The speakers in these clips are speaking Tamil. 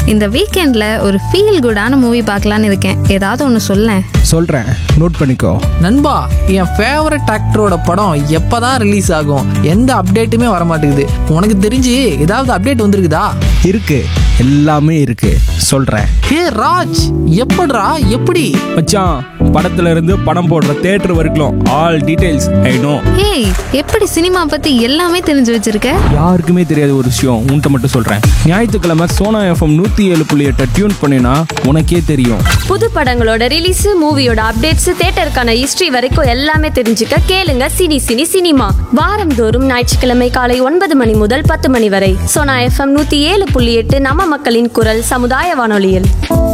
இந்த வீக்கெண்ட்ல ஒரு ஃபீல் குடான மூவி பார்க்கலான்னு இருக்கேன் ஏதாவது ஒன்று சொல்லேன் சொல்கிறேன் நோட் பண்ணிக்கோ நண்பா என் ஃபேவரட் ஆக்டரோட படம் எப்பதான் ரிலீஸ் ஆகும் எந்த அப்டேட்டுமே வர மாட்டேங்குது உனக்கு தெரிஞ்சு ஏதாவது அப்டேட் வந்திருக்குதா இருக்கு எல்லாமே இருக்கு சொல்கிறேன் ஹே ராஜ் எப்படிடா எப்படி மச்சான் படத்துல இருந்து படம் போடுற தேட்டர் வரைக்கும் ஆல் டீடைல்ஸ் ஐ நோ ஏய் எப்படி சினிமா பத்தி எல்லாமே தெரிஞ்சு வச்சிருக்க யாருக்குமே தெரியாத ஒரு விஷயம் உன்கிட்ட மட்டும் சொல்கிறேன் ஞாயிற்றுக்கிழமை சோனா எஃப்எம் நூற்றி ஏழு புள்ளி எட்டை டியூன் பண்ணினா உனக்கே தெரியும் புது படங்களோட ரிலீஸ் மூவியோட அப்டேட்ஸ் தேட்டருக்கான ஹிஸ்டரி வரைக்கும் எல்லாமே தெரிஞ்சுக்க கேளுங்க சினி சினி சினிமா வாரந்தோறும் ஞாயிற்றுக்கிழமை காலை ஒன்பது மணி முதல் பத்து மணி வரை சோனா எஃப்எம் நூத்தி ஏழு புள்ளி எட்டு நம்ம மக்களின் குரல் சமுதாய வானொலியில்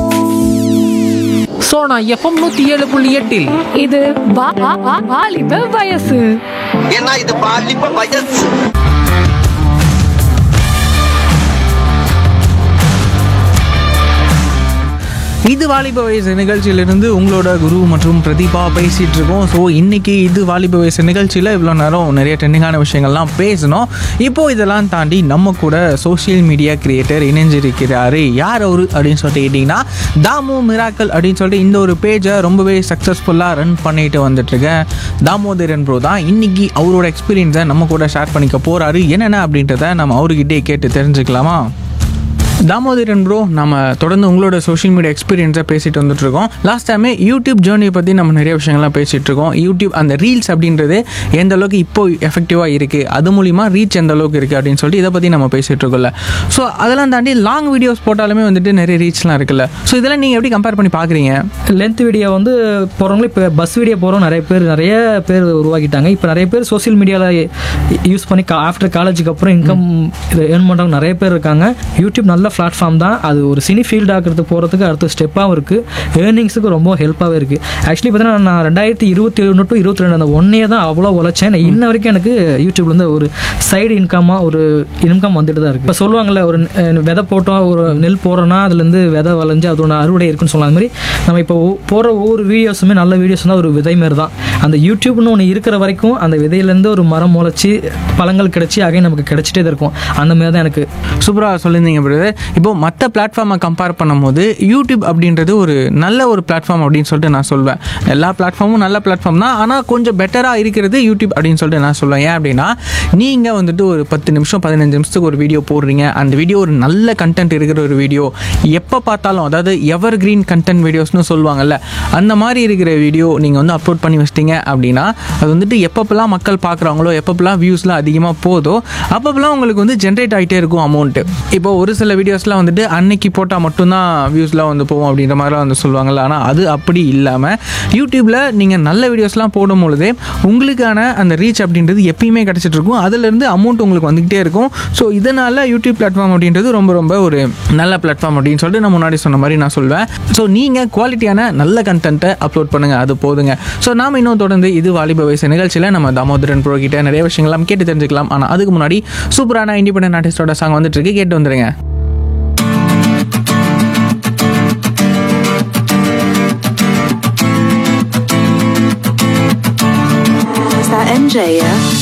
ஸோ நான் எஃப்எம் நூற்றி ஏழு புள்ளி எட்டில் இது வா- வா- வா- வாலிப வயசு ஏன்னா இது பாலிப்ப வயசு இது வாலிப வயசு நிகழ்ச்சியிலிருந்து உங்களோட குரு மற்றும் பிரதீபா பேசிட்டு இருக்கோம் ஸோ இன்னைக்கு இது வாலிப வயசு நிகழ்ச்சியில் இவ்வளோ நேரம் நிறைய ட்ரெண்டிங்கான விஷயங்கள்லாம் பேசணும் இப்போ இதெல்லாம் தாண்டி நம்ம கூட சோஷியல் மீடியா கிரியேட்டர் இணைஞ்சிருக்கிறாரு யார் அவரு அப்படின்னு சொல்லிட்டு கேட்டிங்கன்னா தாமு மிராக்கல் அப்படின்னு சொல்லிட்டு இந்த ஒரு பேஜை ரொம்பவே சக்ஸஸ்ஃபுல்லாக ரன் பண்ணிட்டு வந்துட்டு இருக்கேன் தாமோதரன் ப்ரோ தான் இன்னைக்கு அவரோட எக்ஸ்பீரியன்ஸை நம்ம கூட ஷேர் பண்ணிக்க போறாரு என்னென்ன அப்படின்றத நம்ம அவர்கிட்டே கேட்டு தெரிஞ்சுக்கலாமா தாமோதரன் ப்ரோ நம்ம தொடர்ந்து உங்களோட சோஷியல் மீடியா எக்ஸ்பீரியன்ஸை பேசிட்டு வந்துட்டு இருக்கோம் லாஸ்ட் டைமே யூடியூப் ஜேர்னியை பற்றி நம்ம நிறைய விஷயங்கள்லாம் பேசிட்டு இருக்கோம் யூடியூப் அந்த ரீல்ஸ் அப்படின்றது எந்த அளவுக்கு இப்போ எஃபெக்டிவாக இருக்குது அது மூலிமா ரீச் எந்த அளவுக்கு இருக்குது அப்படின்னு சொல்லிட்டு இதை பற்றி நம்ம பேசிட்டு இருக்கோம்ல ஸோ அதெல்லாம் தாண்டி லாங் வீடியோஸ் போட்டாலுமே வந்துட்டு நிறைய ரீச்லாம் இருக்குல்ல ஸோ இதெல்லாம் நீங்கள் எப்படி கம்பேர் பண்ணி பார்க்குறீங்க லென்த் வீடியோ வந்து போகிறவங்களே இப்போ பஸ் வீடியோ போகிறோம் நிறைய பேர் நிறைய பேர் உருவாக்கிட்டாங்க இப்போ நிறைய பேர் சோஷியல் மீடியாவில் யூஸ் பண்ணி ஆஃப்டர் காலேஜுக்கு அப்புறம் இன்கம் ஏர்ன் பண்ணுறவங்க நிறைய பேர் இருக்காங்க யூடியூப் நல்ல பிளாட்ஃபார்ம் தான் அது ஒரு சினி ஃபீல்ட் ஆகிறது போகிறதுக்கு அடுத்த ஸ்டெப்பாகவும் இருக்குது ஏர்னிங்ஸுக்கு ரொம்ப ஹெல்ப்பாகவே இருக்குது ஆக்சுவலி பார்த்தீங்கன்னா நான் ரெண்டாயிரத்தி இருபத்தி ஒன்று டு இருபத்தி ரெண்டு அந்த ஒன்னே தான் அவ்வளோ உழைச்சேன் நான் இன்ன வரைக்கும் எனக்கு யூடியூப்லேருந்து ஒரு சைடு இன்கமாக ஒரு இன்கம் வந்துட்டு தான் இருக்குது இப்போ சொல்லுவாங்கல்ல ஒரு அஹ், விதை போட்டோம் ஒரு நெல் போடுறோன்னா அதுலேருந்து விதை விளைஞ்சு அதோட அறுவடை இருக்குன்னு சொல்லலாம் அது மாதிரி நம்ம இப்போ ஒ- போடுற ஒவ்வொரு வீடியோஸுமே நல்ல வீடியோஸ் தான் ஒரு விதை மாதிரி தான் அந்த யூடியூப்னு ஒன்று இருக்கிற வரைக்கும் அந்த விதையிலேருந்து ஒரு மரம் முளைச்சி பழங்கள் கிடைச்சி அகைன் நமக்கு கிடைச்சிட்டே தான் இருக்கும் அந்த மாதிரி தான் எனக்கு சூப்பராக சொல்லியிருந்தீங்க பிரதர் இப்போ மற்ற பிளாட்ஃபார்மை கம்பேர் பண்ணும்போது யூடியூப் அப்படின்றது ஒரு நல்ல ஒரு பிளாட்ஃபார்ம் அப்படின்னு சொல்லிட்டு நான் சொல்வேன் எல்லா பிளாட்ஃபார்மும் நல்ல பிளாட்ஃபார்ம் தான் ஆனால் கொஞ்சம் பெட்டராக இருக்கிறது யூடியூப் அப்படின்னு சொல்லிட்டு நான் சொல்லுவேன் ஏன் அப்படின்னா நீங்கள் வந்துட்டு ஒரு பத்து நிமிஷம் பதினஞ்சு நிமிஷத்துக்கு ஒரு வீடியோ போடுறீங்க அந்த வீடியோ ஒரு நல்ல கண்டென்ட் இருக்கிற ஒரு வீடியோ எப்போ பார்த்தாலும் அதாவது எவர் கிரீன் கண்டென்ட் வீடியோஸ்னு சொல்லுவாங்கல்ல அந்த மாதிரி இருக்கிற வீடியோ நீங்கள் வந்து அப்லோட் பண்ணி வச்சிட்டீங்க அப்படின்னா அது வந்துட்டு எப்பப்பெல்லாம் மக்கள் பார்க்குறாங்களோ எப்பப்பெல்லாம் வியூஸ்லாம் அதிகமாக போதோ அப்பப்பெல்லாம் உங்களுக்கு வந்து ஜென்ரேட் ஆகிட்டே இருக்கும் அமௌண்ட்டு இப்போ ஒரு சில வீடியோஸ்லாம் வந்துட்டு அன்னைக்கு போட்டால் மட்டும்தான் வியூஸ்லாம் வந்து போகும் அப்படின்ற மாதிரிலாம் வந்து சொல்லுவாங்கல்ல ஆனால் அது அப்படி இல்லாமல் யூடியூப்பில் நீங்கள் நல்ல வீடியோஸ்லாம் போடும் பொழுதே உங்களுக்கான அந்த ரீச் அப்படின்றது எப்பயுமே கிடச்சிட்டு இருக்கும் அதுலேருந்து அமௌண்ட் உங்களுக்கு வந்துக்கிட்டே இருக்கும் ஸோ இதனால் யூடியூப் பிளாட்ஃபார்ம் அப்படின்றது ரொம்ப ரொம்ப ஒரு நல்ல பிளாட்ஃபார்ம் அப்படின்னு சொல்லிட்டு நான் முன்னாடி சொன்ன மாதிரி நான் சொல்வேன் ஸோ நீங்கள் குவாலிட்டியான நல்ல கண்டென்ட்டை அப்லோட் பண்ணுங்கள் அது போதுங்க ஸோ நாம இன்னும் தொடர்ந்து இது வாலிப வயசு நிகழ்ச்சியில் நம்ம தாமோதரன் ப்ரோ கிட்ட நிறைய விஷயங்கள்லாம் கேட்டு தெரிஞ்சுக்கலாம் ஆனால் அதுக்கு முன்னாடி சூப்பரான இண்டிபெண்டன்ட் ஆர்டிஸ்டோட சாங் வந்துட்டு இருக்கு கேட்டு வந்துருங்க Is that MJ, yeah?